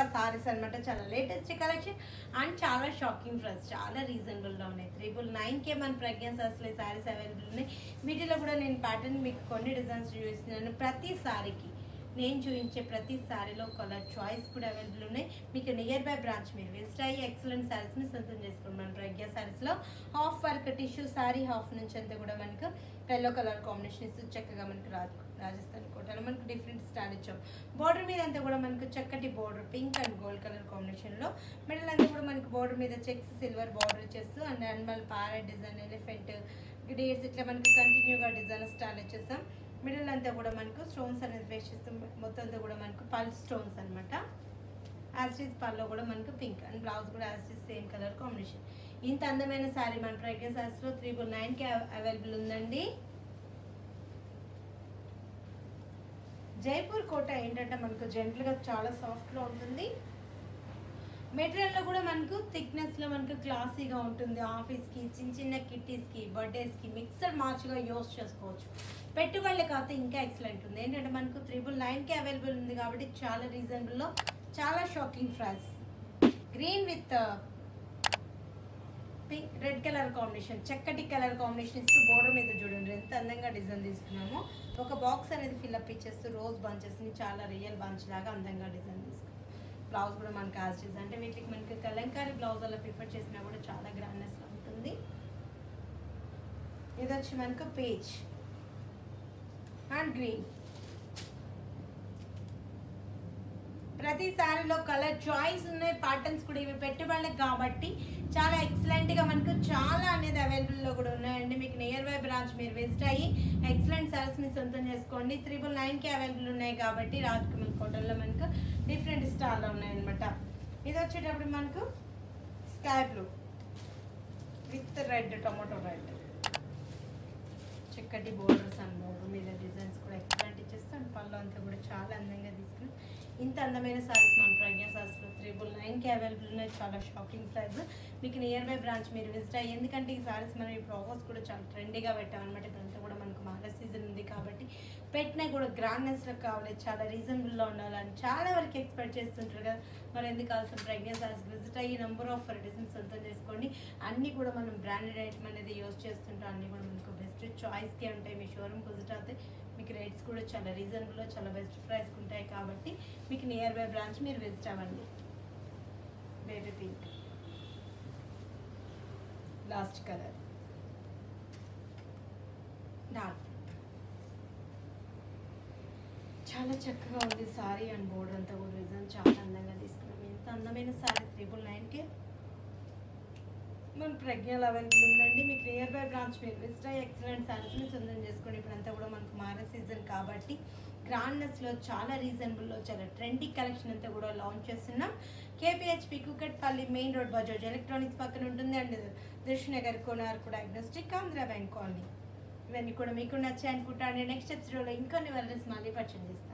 సారీస్ అనమాట చాలా latest collection and చాలా షాకింగ్ ప్రైస్ చాలా రీజనబుల్గా ఉన్నాయి త్రిబుల్ నైన్కే మన ప్రజ్ఞాస్ అసలు ఈ సారీస్ అవైలబుల్ ఉన్నాయి వీటిలో కూడా నేను ప్యాటర్న్ మీకు కొన్ని డిజైన్స్ చూపిస్తున్నాను ప్రతి సారీకి నేను చూపించే ప్రతి సారీలో కలర్ చాయిస్ కూడా అవైలబుల్ ఉన్నాయి మీకు నియర్ బై బ్రాంచ్ మీరు విజిట్ అయ్యి ఎక్సలెంట్ సారీస్ని సొంతం చేసుకోండి మన ప్రజ్ఞా సారీస్లో half work tissue sari half నుంచి అంతా కూడా మనకు ఎల్లో కలర్ కాంబినేషన్ ఇస్తూ చక్కగా మనకు రా రాజస్థాన్ కోటలో మనకు డిఫరెంట్ స్టైల్ ఇచ్చాం బార్డర్ మీద అంతా కూడా మనకు చక్కటి border pink and gold colour కాంబినేషన్లో మిడిల్ అంతా కూడా మనకి బార్డర్ మీద చెక్స్ సిల్వర్ బార్డర్ చేస్తూ and animal parrot design elephant dates ఇట్లా మనకు కంటిన్యూగా డిజైన్ స్టైల్ వచ్చేస్తాం మిడిల్ అంతా కూడా మనకు స్టోన్స్ అనేది ఫేస్ చేస్తూ మొత్తం అంతా కూడా మనకు పల్ స్టోన్స్ అనమాట యాస్టీస్ పల్లో కూడా మనకు పింక్ అండ్ బ్లౌజ్ కూడా యాస్టీస్ సేమ్ కలర్ కాంబినేషన్ ఇంత అందమైన శారీ మన ప్రజ్ఞ శాస్త్రలో త్రిబుల్ నైన్కి అవైలబుల్ ఉందండి జైపూర్ కోట ఏంటంటే మనకు జెంట్లుగా చాలా సాఫ్ట్లో ఉంటుంది మెటీరియల్లో కూడా మనకు థిక్నెస్లో మనకు క్లాసీగా ఉంటుంది ఆఫీస్కి చిన్న చిన్న కిట్టీస్కి బర్త్డేస్కి మిక్సర్ మార్చ్గా యూస్ చేసుకోవచ్చు పెట్టుబడులు కాకపోతే ఇంకా ఎక్సలెంట్ ఉంది ఏంటంటే మనకు త్రిబుల్ నైన్కి అవైలబుల్ ఉంది కాబట్టి చాలా రీజనబుల్లో చాలా shocking price green with pink red colour combination చక్కటి కలర్ కాంబినేషన్ ఇస్తూ బోర్డర్ మీద చూడండి ఎంత అందంగా డిజైన్ తీసుకున్నామో ఒక బాక్స్ అనేది ఫిల్అప్ ఇచ్చేస్తూ రోజ్ బంచెస్ని చాలా రియల్ బంచ్ లాగా అందంగా డిజైన్ తీసుకున్నాం బ్లౌజ్ కూడా మనకి యాజ్ చేసి అంటే వీటికి మనకి కలంకారీ బ్లౌజ్ అలా ప్రిఫర్ చేసినా కూడా చాలా గ్రాండ్నెస్గా ఉంటుంది ఇది వచ్చి మనకు పేజ్ అండ్ గ్రీన్ ప్రతి శారీలో కలర్ చాయిస్ ఉన్నాయి ప్యాటర్న్స్ కూడా ఇవి పెట్టుబడులకు కాబట్టి చాలా ఎక్సలెంట్గా మనకు చాలా అనేది అవైలబుల్లో కూడా ఉన్నాయండి మీకు నియర్ బై బ్రాంచ్ మీరు విజిట్ అయ్యి ఎక్సలెంట్ సారీస్ని సొంతం చేసుకోండి త్రిబుల్ నైన్కి అవైలబుల్ ఉన్నాయి కాబట్టి రాజకమల్ కోటల్లో మనకు డిఫరెంట్ స్టాల్లో ఉన్నాయన్నమాట ఇది వచ్చేటప్పుడు మనకు sky blue with red tomato red చక్కటి బోర్డర్స్ అండ్ బోర్డర్ మీద డిజైన్స్ కూడా ఎక్సలెంట్ ఇచ్చేస్తాం పళ్ళు అంతా కూడా చాలా అందంగా తీసుకుని ఇంత అందమైన సారీస్ మన ప్రజ్ఞా సారీస్లో త్రిబుల్ నైన్కి అవైలబుల్ ఉన్నాయి చాలా షాకింగ్ ప్రైస్ మీకు నియర్ బై బ్రాంచ్ మీరు విజిట్ అయ్యి ఎందుకంటే ఈ సారీస్ మనం ఇప్పుడు ఆఫర్స్ కూడా చాలా ట్రెండీగా పెట్టామన్నమాట ఇదంతా కూడా మనకు మాల సీజన్ ఉంది కాబట్టి పెట్టినా కూడా గ్రాండ్నెస్లో కావాలి చాలా రీజనబుల్లో ఉండాలని చాలా వరకు ఎక్స్పెక్ట్ చేస్తుంటారు కదా మరి ఎందుకు కావాల్సిన ప్రెగ్నెన్స్ సారీస్ విజిట్ అయ్యి నెంబర్ ఆఫ్ వెరైటీస్ సొంతం చేసుకోండి అన్నీ కూడా మనం బ్రాండెడ్ ఐటమ్ అనేది యూజ్ చేస్తుంటాం అన్నీ కూడా మనకు బెస్ట్ చాయిస్కే ఉంటాయి మీ షోరూమ్ విజిట్ అవుతాయి మీకు రేట్స్ కూడా చాలా రీజనబుల్లో చాలా బెస్ట్ ప్రైస్కి ఉంటాయి కాబట్టి మీకు నియర్ బై బ్రాంచ్ మీరు విజిట్ అవ్వండి baby pink last colour dark చాలా చక్కగా ఉంది సారీ అండ్ బోర్డర్ అంతా కూడా రీజన్ చాలా అందంగా తీసుకున్నాం ఎంత అందమైన సారీ త్రిబుల్ నైన్కి మన ప్రజ్ఞలు అవైలబుల్ ఉందండి మీకు నియర్ బై బ్రాంచ్ మీరు విజిట్ అయ్యి ఎక్సలెంట్ సారీస్ని సొంతం చేసుకోండి ఇప్పుడంతా కూడా మనకు మారే సీజన్ కాబట్టి గ్రాండ్నెస్లో చాలా రీజనబుల్లో చాలా ట్రెండీ కలెక్షన్ అంతా కూడా లాంచ్ చేస్తున్నాం KPHB Kukatpally main road Bajaj electronics పక్కన ఉంటుంది and Drushtinagar Konark diagnostic Andhra bank colony ఇవన్నీ కూడా మీకు నచ్చాయి అనుకుంటాను నెక్స్ట్ ఎపిసోడ్లో ఇంకొన్ని వెరైటీస్ మళ్ళీ పరిచయం చేస్తాను